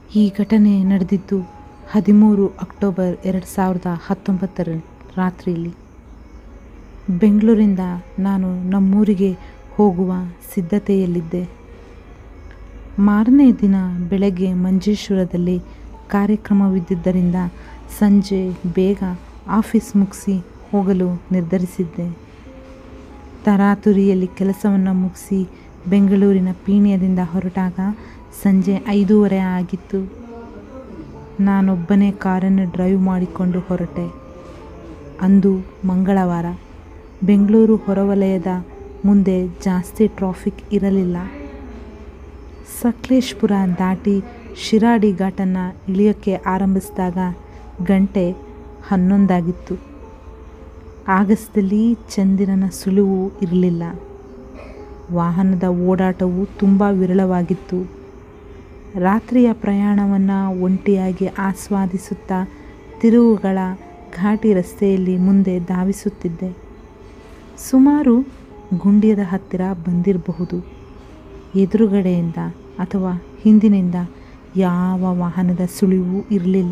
ಈ ಘಟನೆ ನಡೆದಿದ್ದು ಹದಿಮೂರು ಅಕ್ಟೋಬರ್ ಎರಡು ಸಾವಿರದ ಹತ್ತೊಂಬತ್ತರ ರಾತ್ರಿಯಲ್ಲಿ ಬೆಂಗಳೂರಿಂದ ನಾನು ನಮ್ಮೂರಿಗೆ ಹೋಗುವ ಸಿದ್ಧತೆಯಲ್ಲಿದ್ದೆ ಮಾರನೇ ದಿನ ಬೆಳಗ್ಗೆ ಮಂಜೇಶ್ವರದಲ್ಲಿ ಕಾರ್ಯಕ್ರಮವಿದ್ದುದರಿಂದ ಸಂಜೆ ಬೇಗ ಆಫೀಸ್ ಮುಗಿಸಿ ಹೋಗಲು ನಿರ್ಧರಿಸಿದ್ದೆ ತರಾತುರಿಯಲ್ಲಿ ಕೆಲಸವನ್ನು ಮುಗಿಸಿ ಬೆಂಗಳೂರಿನ ಪೀಣ್ಯದಿಂದ ಹೊರಟಾಗ ಸಂಜೆ ಐದೂವರೆ ಆಗಿತ್ತು ನಾನೊಬ್ಬನೇ ಕಾರನ್ನು ಡ್ರೈವ್ ಮಾಡಿಕೊಂಡು ಹೊರಟೆ ಅಂದು ಮಂಗಳವಾರ ಬೆಂಗಳೂರು ಹೊರವಲಯದ ಮುಂದೆ ಜಾಸ್ತಿ ಟ್ರಾಫಿಕ್ ಇರಲಿಲ್ಲ ಸಕಲೇಶ್ಪುರ ದಾಟಿ ಶಿರಾಡಿ ಘಾಟನ್ನು ಇಳಿಯೋಕ್ಕೆ ಆರಂಭಿಸಿದಾಗ ಗಂಟೆ ಹನ್ನೊಂದಾಗಿತ್ತು ಆಗಸದಲ್ಲಿ ಚಂದಿರನ ಸುಳಿವು ಇರಲಿಲ್ಲ ವಾಹನದ ಓಡಾಟವು ತುಂಬ ವಿರಳವಾಗಿತ್ತು ರಾತ್ರಿಯ ಪ್ರಯಾಣವನ್ನು ಒಂಟಿಯಾಗಿ ಆಸ್ವಾದಿಸುತ್ತಾ ತಿರುವುಗಳ ಘಾಟಿ ರಸ್ತೆಯಲ್ಲಿ ಮುಂದೆ ಧಾವಿಸುತ್ತಿದ್ದೆ ಸುಮಾರು ಗುಂಡ್ಯದ ಹತ್ತಿರ ಬಂದಿರಬಹುದು ಎದುರುಗಡೆಯಿಂದ ಅಥವಾ ಹಿಂದಿನಿಂದ ಯಾವ ವಾಹನದ ಸುಳಿವು ಇರಲಿಲ್ಲ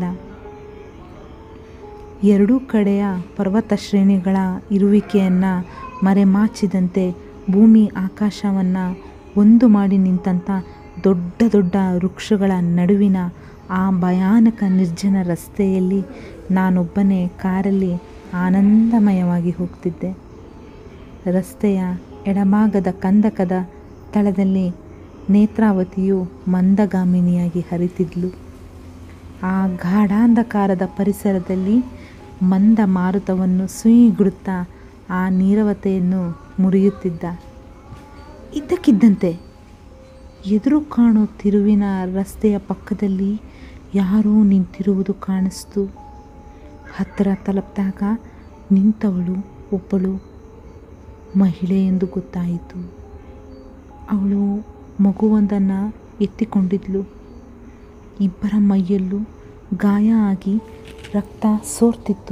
ಎರಡೂ ಕಡೆಯ ಪರ್ವತ ಶ್ರೇಣಿಗಳ ಇರುವಿಕೆಯನ್ನು ಮರೆಮಾಚಿದಂತೆ ಭೂಮಿ ಆಕಾಶವನ್ನು ಒಂದು ಮಾಡಿ ನಿಂತಂಥ ದೊಡ್ಡ ದೊಡ್ಡ ವೃಕ್ಷಗಳ ನಡುವಿನ ಆ ಭಯಾನಕ ನಿರ್ಜನ ರಸ್ತೆಯಲ್ಲಿ ನಾನೊಬ್ಬನೇ ಕಾರಲ್ಲಿ ಆನಂದಮಯವಾಗಿ ಹೋಗ್ತಿದ್ದೆ ರಸ್ತೆಯ ಎಡಭಾಗದ ಕಂದಕದ ತಳದಲ್ಲಿ ನೇತ್ರಾವತಿಯು ಮಂದಗಾಮಿನಿಯಾಗಿ ಹರಿತಿದ್ಲು ಆ ಗಾಢಾಂಧಕಾರದ ಪರಿಸರದಲ್ಲಿ ಮಂದ ಮಾರುತವನ್ನು ಸುಯಿಗುಡುತ್ತಾ ಆ ನೀರವತೆಯನ್ನು ಮುರಿಯುತ್ತಿದ್ದ ಇದ್ದಕ್ಕಿದ್ದಂತೆ ಎದುರು ಕಾಣೋ ತಿರುವಿನ ರಸ್ತೆಯ ಪಕ್ಕದಲ್ಲಿ ಯಾರೋ ನಿಂತಿರುವುದು ಕಾಣಿಸ್ತು ಹತ್ತಿರ ತಲುಪಿದಾಗ ನಿಂತವಳು ಒಬ್ಬಳು ಮಹಿಳೆ ಎಂದು ಗೊತ್ತಾಯಿತು ಅವಳು ಮಗುವೊಂದನ್ನು ಎತ್ತಿಕೊಂಡಿದ್ಲು ಇಬ್ಬರ ಮೈಯಲ್ಲೂ ಗಾಯ ಆಗಿ ರಕ್ತ ಸೋರ್ತಿತ್ತು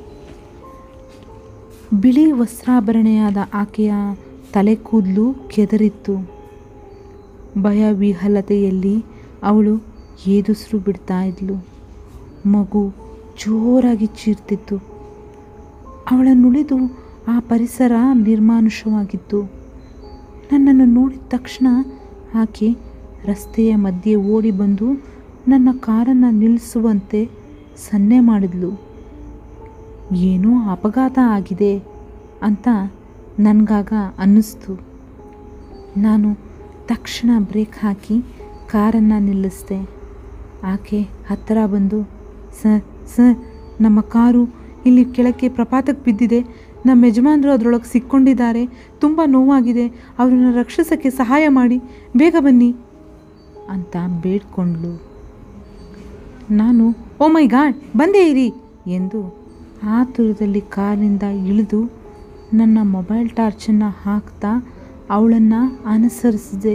ಬಿಳಿ ವಸ್ತ್ರಾಭರಣೆಯಾದ ಆಕೆಯ ತಲೆ ಕೂದಲು ಕೆದರಿತ್ತು ಭಯ ವಿಹಲತೆಯಲ್ಲಿ ಅವಳು ಏದುಸಿರು ಬಿಡ್ತಾ ಇದ್ಲು ಮಗು ಜೋರಾಗಿ ಚೀರ್ತಿತ್ತು ಅವಳನ್ನುಳಿದು ಆ ಪರಿಸರ ನಿರ್ಮಾನುಷವಾಗಿತ್ತು ನನ್ನನ್ನು ನೋಡಿದ ತಕ್ಷಣ ಆಕೆ ರಸ್ತೆಯ ಮಧ್ಯೆ ಓಡಿ ಬಂದು ನನ್ನ ಕಾರನ್ನು ನಿಲ್ಲಿಸುವಂತೆ ಸನ್ನೆ ಮಾಡಿದ್ಲು ಏನೋ ಅಪಘಾತ ಆಗಿದೆ ಅಂತ ನನಗಾಗ ಅನ್ನಿಸ್ತು ನಾನು ತಕ್ಷಣ ಬ್ರೇಕ್ ಹಾಕಿ ಕಾರನ್ನು ನಿಲ್ಲಿಸಿದೆ ಆಕೆ ಹತ್ತಿರ ಬಂದು ಸರ್ ಸರ್ ನಮ್ಮ ಕಾರು ಇಲ್ಲಿ ಕೆಳಕ್ಕೆ ಪ್ರಪಾತಕ್ಕೆ ಬಿದ್ದಿದೆ ನಮ್ಮ ಯಜಮಾನರು ಅದರೊಳಗೆ ಸಿಕ್ಕೊಂಡಿದ್ದಾರೆ ತುಂಬ ನೋವಾಗಿದೆ ಅವರನ್ನು ರಕ್ಷಿಸೋಕ್ಕೆ ಸಹಾಯ ಮಾಡಿ ಬೇಗ ಬನ್ನಿ ಅಂತ ಬೇಡ್ಕೊಂಡ್ಳು ನಾನು ಓ ಮೈ ಗಾಡ್ ಬಂದೇ ಇರಿ ಎಂದು ಆತುರದಲ್ಲಿ ಕಾರಿನಿಂದ ಇಳಿದು ನನ್ನ ಮೊಬೈಲ್ ಟಾರ್ಚನ್ನು ಹಾಕ್ತಾ ಅವಳನ್ನು ಅನುಸರಿಸಿದೆ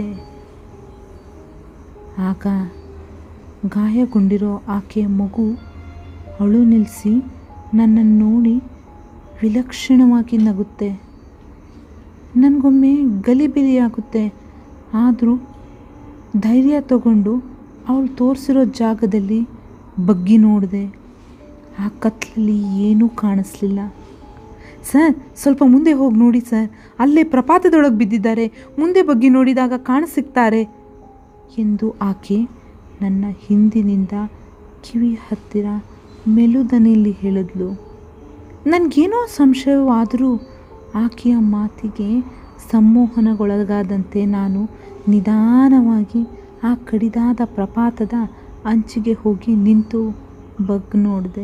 ಆಗ ಗಾಯಗೊಂಡಿರೋ ಆಕೆಯ ಮಗು ಅಳು ನಿಲ್ಲಿಸಿ ನನ್ನನ್ನು ನೋಡಿ ವಿಲಕ್ಷಣವಾಗಿ ನಗುತ್ತೆ ನನಗೊಮ್ಮೆ ಗಲಿಬಿಲಿಯಾಗುತ್ತೆ ಆದರೂ ಧೈರ್ಯ ತಗೊಂಡು ಅವಳು ತೋರಿಸಿರೋ ಜಾಗದಲ್ಲಿ ಬಗ್ಗಿ ನೋಡಿದೆ ಆ ಕತ್ಲಲ್ಲಿ ಏನೂ ಕಾಣಿಸ್ಲಿಲ್ಲ ಸರ್ ಸ್ವಲ್ಪ ಮುಂದೆ ಹೋಗಿ ನೋಡಿ ಸರ್ ಅಲ್ಲೇ ಪ್ರಪಾತದೊಳಗೆ ಬಿದ್ದಿದ್ದಾರೆ ಮುಂದೆ ಬಗ್ಗಿ ನೋಡಿದಾಗ ಕಾಣಸಿಗ್ತಾರೆ ಎಂದು ಆಕೆ ನನ್ನ ಹಿಂದಿನಿಂದ ಕಿವಿ ಹತ್ತಿರ ಮೆಲುದನಿಯಲ್ಲಿ ಹೇಳಿದ್ಲು ನನಗೇನೋ ಸಂಶಯವಾದರೂ ಆಕೆಯ ಮಾತಿಗೆ ಸಮ್ಮೋಹನಗೊಳಗಾದಂತೆ ನಾನು ನಿಧಾನವಾಗಿ ಆ ಕಡಿದಾದ ಪ್ರಪಾತದ ಅಂಚಿಗೆ ಹೋಗಿ ನಿಂತು ಬಗ್ ನೋಡಿದೆ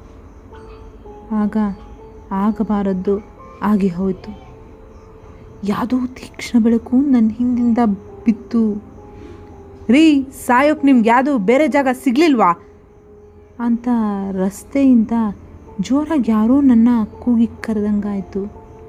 ಆಗ ಆಗಬಾರದ್ದು ಆಗಿ ಹೋಯಿತು ಯಾವುದೋ ತೀಕ್ಷ್ಣ ಬೆಳಕು ನನ್ನ ಹಿಂದಿಂದ ಬಿತ್ತು ರೀ ಸಾಯೋಕ್ಕೆ ನಿಮ್ಗೆ ಯಾವುದು ಬೇರೆ ಜಾಗ ಸಿಗಲಿಲ್ವಾ ಅಂತ ರಸ್ತೆಯಿಂದ ಜೋರಾಗಿ ಯಾರೋ ನನ್ನ ಕೂಗಿ ಕರೆದಂಗಾಯಿತು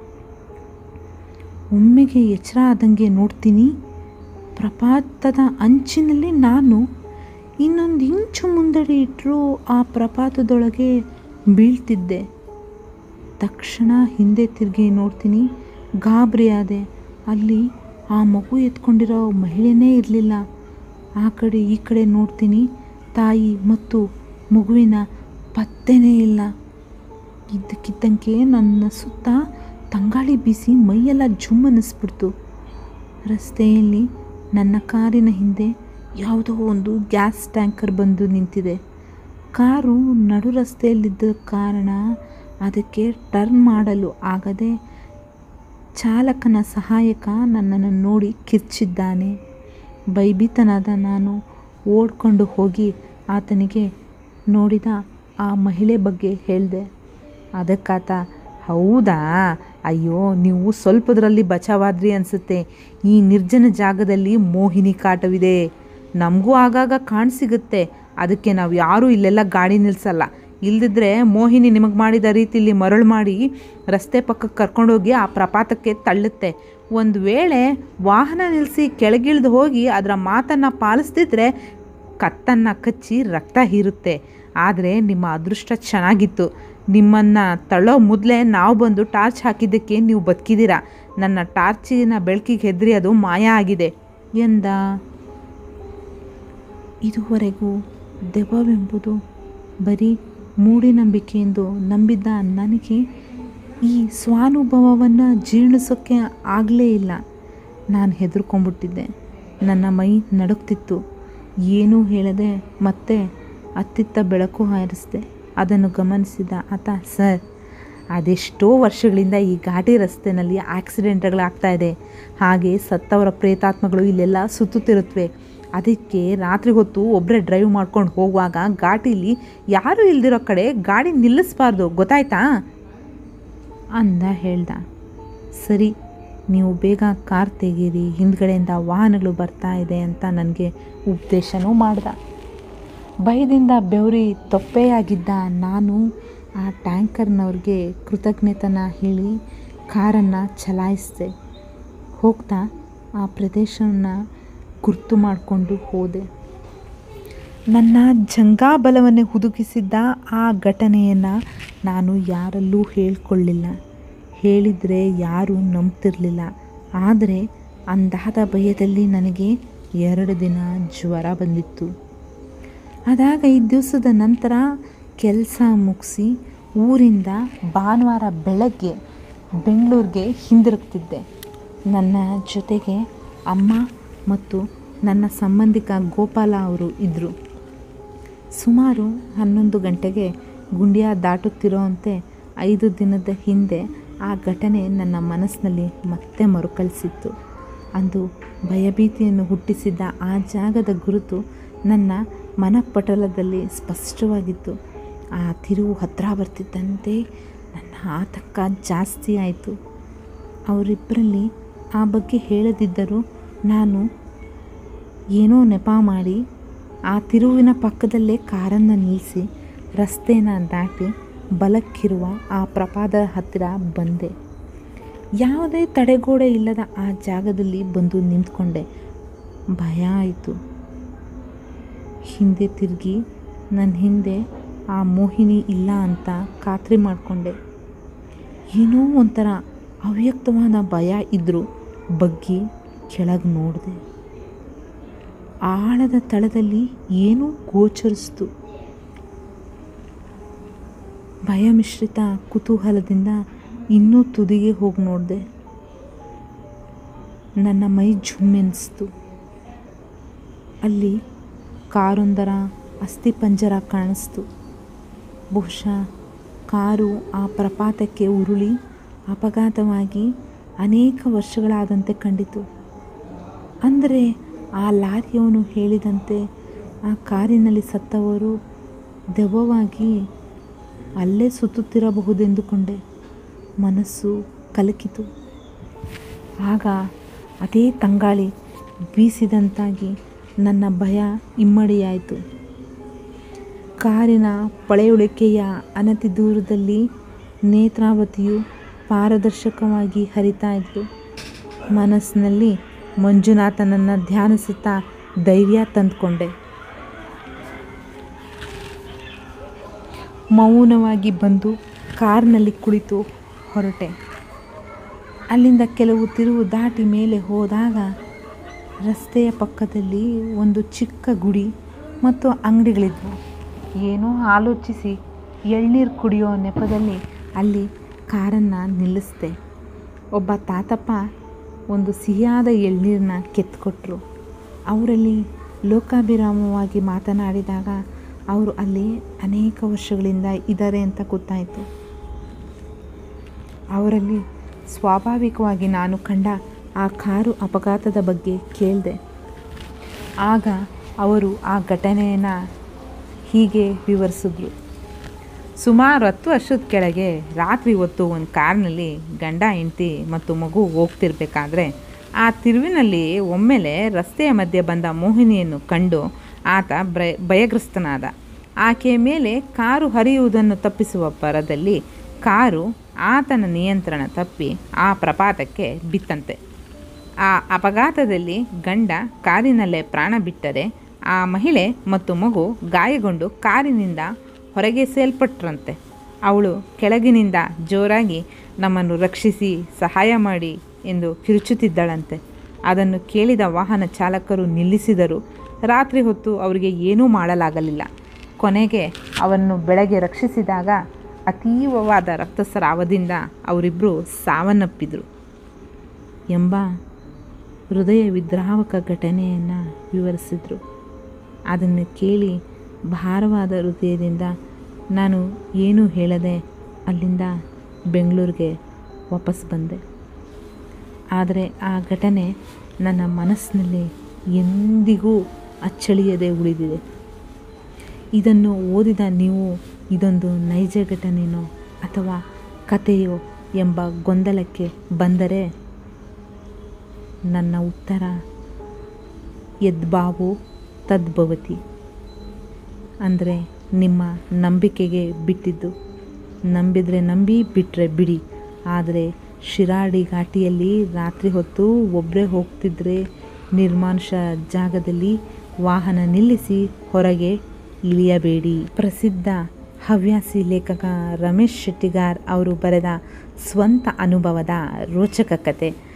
ಒಮ್ಮೆಗೆ ಎಚ್ಚರ ಆದಂಗೆ ನೋಡ್ತೀನಿ ಪ್ರಪಾತದ ಅಂಚಿನಲ್ಲಿ ನಾನು ಇನ್ನೊಂದು ಇಂಚು ಮುಂದಡಿ ಇಟ್ಟರೂ ಆ ಪ್ರಪಾತದೊಳಗೆ ಬೀಳ್ತಿದ್ದೆ ತಕ್ಷಣ ಹಿಂದೆ ತಿರುಗಿ ನೋಡ್ತೀನಿ ಗಾಬರಿಯಾದೆ ಅಲ್ಲಿ ಆ ಮಗು ಎತ್ಕೊಂಡಿರೋ ಮಹಿಳೆನೇ ಇರಲಿಲ್ಲ ಆ ಕಡೆ ಈ ಕಡೆ ನೋಡ್ತೀನಿ ತಾಯಿ ಮತ್ತು ಮಗುವಿನ ಪತ್ತೆನೇ ಇಲ್ಲ ಇದ್ದಕ್ಕಿದ್ದಂಗೆ ನನ್ನ ಸುತ್ತ ತಂಗಾಳಿ ಬೀಸಿ ಮೈಯೆಲ್ಲ ಜುಮ್ ಅನ್ನಿಸ್ಬಿಡ್ತು ರಸ್ತೆಯಲ್ಲಿ ನನ್ನ ಕಾರಿನ ಹಿಂದೆ ಯಾವುದೋ ಒಂದು ಗ್ಯಾಸ್ ಟ್ಯಾಂಕರ್ ಬಂದು ನಿಂತಿದೆ ಕಾರು ನಡು ರಸ್ತೆಯಲ್ಲಿದ್ದ ಕಾರಣ ಅದಕ್ಕೆ ಟರ್ನ್ ಮಾಡಲು ಆಗದೆ ಚಾಲಕನ ಸಹಾಯಕ ನನ್ನನ್ನು ನೋಡಿ ಕಿರ್ಚಿದ್ದಾನೆ ಭಯಭೀತನಾದ ನಾನು ಓಡ್ಕೊಂಡು ಹೋಗಿ ಆತನಿಗೆ ನೋಡಿದ ಆ ಮಹಿಳೆ ಬಗ್ಗೆ ಹೇಳಿದೆ ಅದಕ್ಕಾತ ಹೌದಾ ಅಯ್ಯೋ ನೀವು ಸ್ವಲ್ಪದರಲ್ಲಿ ಬಚಾವಾದ್ರಿ ಅನಿಸುತ್ತೆ ಈ ನಿರ್ಜನ ಜಾಗದಲ್ಲಿ ಮೋಹಿನಿ ಕಾಟವಿದೆ ನಮಗೂ ಆಗಾಗ ಕಾಣಸಿಗುತ್ತೆ ಅದಕ್ಕೆ ನಾವು ಯಾರೂ ಇಲ್ಲೆಲ್ಲ ಗಾಡಿ ನಿಲ್ಲಿಸಲ್ಲ ಇಲ್ದಿದ್ರೆ ಮೋಹಿನಿ ನಿಮಗೆ ಮಾಡಿದ ರೀತಿಯಲ್ಲಿ ಮರಳು ಮಾಡಿ ರಸ್ತೆ ಪಕ್ಕಕ್ಕೆ ಕರ್ಕೊಂಡೋಗಿ ಆ ಪ್ರಪಾತಕ್ಕೆ ತಳ್ಳುತ್ತೆ ಒಂದು ವೇಳೆ ವಾಹನ ನಿಲ್ಲಿಸಿ ಕೆಳಗಿಳಿದು ಹೋಗಿ ಅದರ ಮಾತನ್ನು ಪಾಲಿಸ್ತಿದ್ರೆ ಕತ್ತನ್ನು ಕಚ್ಚಿ ರಕ್ತ ಹೀರುತ್ತೆ ಆದರೆ ನಿಮ್ಮ ಅದೃಷ್ಟ ಚೆನ್ನಾಗಿತ್ತು ನಿಮ್ಮನ್ನು ತಳ್ಳೋ ಮೊದಲೇ ನಾವು ಬಂದು ಟಾರ್ಚ್ ಹಾಕಿದ್ದಕ್ಕೆ ನೀವು ಬದುಕಿದ್ದೀರಾ ನನ್ನ ಟಾರ್ಚಿನ ಬೆಳಕಿಗೆ ಹೆದರಿ ಅದು ಮಾಯ ಆಗಿದೆ ಎಂದ ಇದುವರೆಗೂ ದೆವ್ವವೆಂಬುದು ಬರೀ ಮೂಢನಂಬಿಕೆಯೆಂದು ನಂಬಿದ್ದ ನನಗೆ ಈ ಸ್ವಾನುಭವವನ್ನು ಜೀರ್ಣಿಸೋಕ್ಕೆ ಆಗಲೇ ಇಲ್ಲ ನಾನು ಹೆದರ್ಕೊಂಡ್ಬಿಟ್ಟಿದ್ದೆ ನನ್ನ ಮೈ ನಡುಕ್ತಿತ್ತು ಏನೂ ಹೇಳದೆ ಮತ್ತೆ ಅತ್ತಿತ್ತ ಬೆಳಕು ಹಾರಿಸಿದೆ ಅದನ್ನು ಗಮನಿಸಿದ ಆತ ಸರ್ ಅದೆಷ್ಟೋ ವರ್ಷಗಳಿಂದ ಈ ಘಾಟಿ ರಸ್ತೆಯಲ್ಲಿ ಆಕ್ಸಿಡೆಂಟ್ಗಳಾಗ್ತಾ ಇದೆ ಹಾಗೆ ಸತ್ತವರ ಪ್ರೇತಾತ್ಮಗಳು ಇಲ್ಲೆಲ್ಲ ಸುತ್ತುತ್ತಿರುತ್ತವೆ ಅದಕ್ಕೆ ರಾತ್ರಿ ಹೊತ್ತು ಒಬ್ಬರೇ ಡ್ರೈವ್ ಮಾಡ್ಕೊಂಡು ಹೋಗುವಾಗ ಘಾಟಿಲಿ ಯಾರೂ ಇಲ್ದಿರೋ ಕಡೆ ಗಾಡಿ ನಿಲ್ಲಿಸ್ಬಾರ್ದು ಗೊತ್ತಾಯ್ತಾ ಅಂದ ಹೇಳ್ದ ಸರಿ ನೀವು ಬೇಗ ಕಾರ್ ತೆಗೀರಿ ಹಿಂದ್ಗಡೆಯಿಂದ ವಾಹನಗಳು ಬರ್ತಾ ಇದೆ ಅಂತ ನನಗೆ ಉಪದೇಶನೂ ಮಾಡ್ದ ಭಯದಿಂದ ಬೆವರಿ ತೊಪ್ಪೆಯಾಗಿದ್ದ ನಾನು ಆ ಟ್ಯಾಂಕರ್ನವ್ರಿಗೆ ಕೃತಜ್ಞತನ ಹೇಳಿ ಕಾರನ್ನು ಚಲಾಯಿಸಿದೆ ಹೋಗ್ತಾ ಆ ಪ್ರದೇಶವನ್ನು ಗುರ್ತು ಮಾಡಿಕೊಂಡು ಹೋದೆ ನನ್ನ ಜಂಗಾಬಲವನ್ನೇ ಹುದುಗಿಸಿದ್ದ ಆ ಘಟನೆಯನ್ನು ನಾನು ಯಾರಲ್ಲೂ ಹೇಳ್ಕೊಳ್ಳಿಲ್ಲ ಹೇಳಿದರೆ ಯಾರೂ ನಂಬ್ತಿರಲಿಲ್ಲ ಆದರೆ ಅಂದಾದ ಭಯದಲ್ಲಿ ನನಗೆ ಎರಡು ದಿನ ಜ್ವರ ಬಂದಿತ್ತು ಅದಾಗ ಐದು ದಿವಸದ ನಂತರ ಕೆಲಸ ಮುಗಿಸಿ ಊರಿಂದ ಭಾನುವಾರ ಬೆಳಗ್ಗೆ ಬೆಂಗಳೂರಿಗೆ ಹಿಂದಿರುಗ್ತಿದ್ದೆ ನನ್ನ ಜೊತೆಗೆ ಅಮ್ಮ ಮತ್ತು ನನ್ನ ಸಂಬಂಧಿಕ ಗೋಪಾಲ ಅವರು ಇದ್ದರು ಸುಮಾರು ಹನ್ನೊಂದು ಗಂಟೆಗೆ ಗುಂಡಿಯ ದಾಟುತ್ತಿರೋಂತೆ ಐದು ದಿನದ ಹಿಂದೆ ಆ ಘಟನೆ ನನ್ನ ಮನಸ್ಸಿನಲ್ಲಿ ಮತ್ತೆ ಮರುಕಳಿಸಿತ್ತು ಅಂದು ಭಯಭೀತಿಯನ್ನು ಹುಟ್ಟಿಸಿದ್ದ ಆ ಜಾಗದ ಗುರುತು ನನ್ನ ಮನಪಟಲದಲ್ಲಿ ಸ್ಪಷ್ಟವಾಗಿತ್ತು ಆ ತಿರುವು ಹತ್ತಿರ ಬರ್ತಿದ್ದಂತೆ ನನ್ನ ಆತಂಕ ಜಾಸ್ತಿ ಆಯಿತು ಅವರಿಬ್ಬರಲ್ಲಿ ಆ ಬಗ್ಗೆ ಹೇಳದಿದ್ದರೂ ನಾನು ಏನೋ ನೆಪ ಮಾಡಿ ಆ ತಿರುವಿನ ಪಕ್ಕದಲ್ಲೇ ಕಾರನ್ನು ನಿಲ್ಲಿಸಿ ರಸ್ತೆನ ದಾಟಿ ಬಲಕ್ಕಿರುವ ಆ ಪ್ರಪಾದ ಹತ್ತಿರ ಬಂದೆ ಯಾವುದೇ ತಡೆಗೋಡೆ ಇಲ್ಲದ ಆ ಜಾಗದಲ್ಲಿ ಬಂದು ನಿಂತ್ಕೊಂಡೆ ಭಯ ಆಯಿತು ಹಿಂದೆ ತಿರುಗಿ ನನ್ನ ಹಿಂದೆ ಆ ಮೋಹಿನಿ ಇಲ್ಲ ಅಂತ ಖಾತ್ರಿ ಮಾಡಿಕೊಂಡೆ ಏನೋ ಒಂಥರ ಅವ್ಯಕ್ತವಾದ ಭಯ ಇದ್ದರೂ ಬಗ್ಗಿ ಕೆಳಗೆ ನೋಡಿದೆ ಆಳದ ತಳದಲ್ಲಿ ಏನೂ ಗೋಚರಿಸ್ತು ಭಯ ಮಿಶ್ರಿತ ಕುತೂಹಲದಿಂದ ಇನ್ನೂ ತುದಿಗೆ ಹೋಗಿ ನೋಡಿದೆ ನನ್ನ ಮೈ ಜುಮ್ಮೆನಿಸ್ತು ಅಲ್ಲಿ ಕಾರೊಂದರ ಅಸ್ಥಿಪಂಜರ ಕಾಣಿಸ್ತು ಬಹುಶಃ ಕಾರು ಆ ಪ್ರಪಾತಕ್ಕೆ ಉರುಳಿ ಅಪಘಾತವಾಗಿ ಅನೇಕ ವರ್ಷಗಳಾದಂತೆ ಕಂಡಿತು ಅಂದರೆ ಆ ಲಾರಿಯವನು ಹೇಳಿದಂತೆ ಆ ಕಾರಿನಲ್ಲಿ ಸತ್ತವರು ದೆವ್ವವಾಗಿ ಅಲ್ಲೇ ಸುತ್ತುತ್ತಿರಬಹುದೆಂದುಕೊಂಡೆ ಮನಸ್ಸು ಕಲಕಿತು ಆಗ ಅದೇ ತಂಗಾಳಿ ಬೀಸಿದಂತಾಗಿ ನನ್ನ ಭಯ ಇಮ್ಮಡಿಯಾಯಿತು ಕಾರಿನ ಪಳೆಯುಳಿಕೆಯ ಅನತಿ ದೂರದಲ್ಲಿ ನೇತ್ರಾವತಿಯು ಪಾರದರ್ಶಕವಾಗಿ ಹರಿತಾ ಇತ್ತು ಮನಸ್ಸಿನಲ್ಲಿ ಮಂಜುನಾಥನನ್ನು ಧ್ಯಾನಿಸುತ್ತಾ ಧೈರ್ಯ ತಂದುಕೊಂಡೆ ಮೌನವಾಗಿ ಬಂದು ಕಾರ್ನಲ್ಲಿ ಕುಳಿತು ಹೊರಟೆ ಅಲ್ಲಿಂದ ಕೆಲವು ತಿರುವು ದಾಟಿ ಮೇಲೆ ಹೋದಾಗ ರಸ್ತೆಯ ಪಕ್ಕದಲ್ಲಿ ಒಂದು ಚಿಕ್ಕ ಗುಡಿ ಮತ್ತು ಅಂಗಡಿಗಳಿದ್ವು ಏನೋ ಆಲೋಚಿಸಿ ಎಳ್ನೀರು ಕುಡಿಯೋ ನೆಪದಲ್ಲಿ ಅಲ್ಲಿ ಕಾರನ್ನು ನಿಲ್ಲಿಸಿದೆ ಒಬ್ಬ ತಾತಪ್ಪ ಒಂದು ಸಿಹಿಯಾದ ಎಳ್ನೀರನ್ನ ಕೆತ್ಕೊಟ್ರು ಅವರಲ್ಲಿ ಲೋಕಾಭಿರಾಮವಾಗಿ ಮಾತನಾಡಿದಾಗ ಅವರು ಅಲ್ಲಿ ಅನೇಕ ವರ್ಷಗಳಿಂದ ಇದ್ದಾರೆ ಅಂತ ಗೊತ್ತಾಯಿತು ಅವರಲ್ಲಿ ಸ್ವಾಭಾವಿಕವಾಗಿ ನಾನು ಕಂಡ ಆ ಕಾರು ಅಪಘಾತದ ಬಗ್ಗೆ ಕೇಳಿದೆ ಆಗ ಅವರು ಆ ಘಟನೆಯನ್ನು ಹೀಗೆ ವಿವರಿಸಿದ್ರು ಸುಮಾರು ಹತ್ತು ವರ್ಷದ ಕೆಳಗೆ ರಾತ್ರಿ ಹೊತ್ತು ಒಂದು ಕಾರ್ನಲ್ಲಿ ಗಂಡ ಹೆಂಡತಿ ಮತ್ತು ಮಗು ಹೋಗ್ತಿರ್ಬೇಕಾದ್ರೆ ಆ ತಿರುವಿನಲ್ಲಿ ಒಮ್ಮೆಲೆ ರಸ್ತೆಯ ಮಧ್ಯೆ ಬಂದ ಮೋಹಿನಿಯನ್ನು ಕಂಡು ಆತ ಬ್ರ ಭಯಗ್ರಸ್ತನಾದ ಆಕೆಯ ಮೇಲೆ ಕಾರು ಹರಿಯುವುದನ್ನು ತಪ್ಪಿಸುವ ಪರದಲ್ಲಿ ಕಾರು ಆತನ ನಿಯಂತ್ರಣ ತಪ್ಪಿ ಆ ಪ್ರಪಾತಕ್ಕೆ ಬಿತ್ತಂತೆ ಆ ಅಪಘಾತದಲ್ಲಿ ಗಂಡ ಕಾರಿನಲ್ಲೇ ಪ್ರಾಣ ಬಿಟ್ಟರೆ ಆ ಮಹಿಳೆ ಮತ್ತು ಮಗು ಗಾಯಗೊಂಡು ಕಾರಿನಿಂದ ಹೊರಗೆ ಸೇಲ್ಪಟ್ರಂತೆ ಅವಳು ಕೆಳಗಿನಿಂದ ಜೋರಾಗಿ ನಮ್ಮನ್ನು ರಕ್ಷಿಸಿ ಸಹಾಯ ಮಾಡಿ ಎಂದು ಕಿರುಚುತ್ತಿದ್ದಳಂತೆ ಅದನ್ನು ಕೇಳಿದ ವಾಹನ ಚಾಲಕರು ನಿಲ್ಲಿಸಿದರು ರಾತ್ರಿ ಹೊತ್ತು ಅವರಿಗೆ ಏನೂ ಮಾಡಲಾಗಲಿಲ್ಲ ಕೊನೆಗೆ ಅವನ್ನು ಬೆಳಗ್ಗೆ ರಕ್ಷಿಸಿದಾಗ ಅತೀವವಾದ ರಕ್ತಸ್ರಾವದಿಂದ ಅವರಿಬ್ಬರು ಸಾವನ್ನಪ್ಪಿದರು ಎಂಬ ಹೃದಯ ವಿದ್ರಾವಕ ಘಟನೆಯನ್ನು ವಿವರಿಸಿದರು ಅದನ್ನು ಕೇಳಿ ಭಾರವಾದ ಹೃದಯದಿಂದ ನಾನು ಏನೂ ಹೇಳದೆ ಅಲ್ಲಿಂದ ಬೆಂಗಳೂರಿಗೆ ವಾಪಸ್ ಬಂದೆ ಆದರೆ ಆ ಘಟನೆ ನನ್ನ ಮನಸ್ಸಿನಲ್ಲಿ ಎಂದಿಗೂ ಅಚ್ಚಳಿಯದೆ ಉಳಿದಿದೆ ಇದನ್ನು ಓದಿದ ನೀವು ಇದೊಂದು ನೈಜ ಘಟನೆಯೋ ಅಥವಾ ಕಥೆಯೋ ಎಂಬ ಗೊಂದಲಕ್ಕೆ ಬಂದರೆ ನನ್ನ ಉತ್ತರ ಯದ್ಭಾವೋ ತದ್ಭವತಿ ಅಂದರೆ ನಿಮ್ಮ ನಂಬಿಕೆಗೆ ಬಿಟ್ಟಿದ್ದು ನಂಬಿದರೆ ನಂಬಿ ಬಿಟ್ಟರೆ ಬಿಡಿ ಆದರೆ ಶಿರಾಡಿ ಘಾಟಿಯಲ್ಲಿ ರಾತ್ರಿ ಹೊತ್ತು ಒಬ್ಬರೇ ಹೋಗ್ತಿದ್ರೆ ನಿರ್ಮಾನುಷ ಜಾಗದಲ್ಲಿ ವಾಹನ ನಿಲ್ಲಿಸಿ ಹೊರಗೆ ಇಳಿಯಬೇಡಿ ಪ್ರಸಿದ್ಧ ಹವ್ಯಾಸಿ ಲೇಖಕ ರಮೇಶ್ ಶೆಟ್ಟಿಗಾರ್ ಅವರು ಬರೆದ ಸ್ವಂತ ಅನುಭವದ ರೋಚಕ ಕತೆ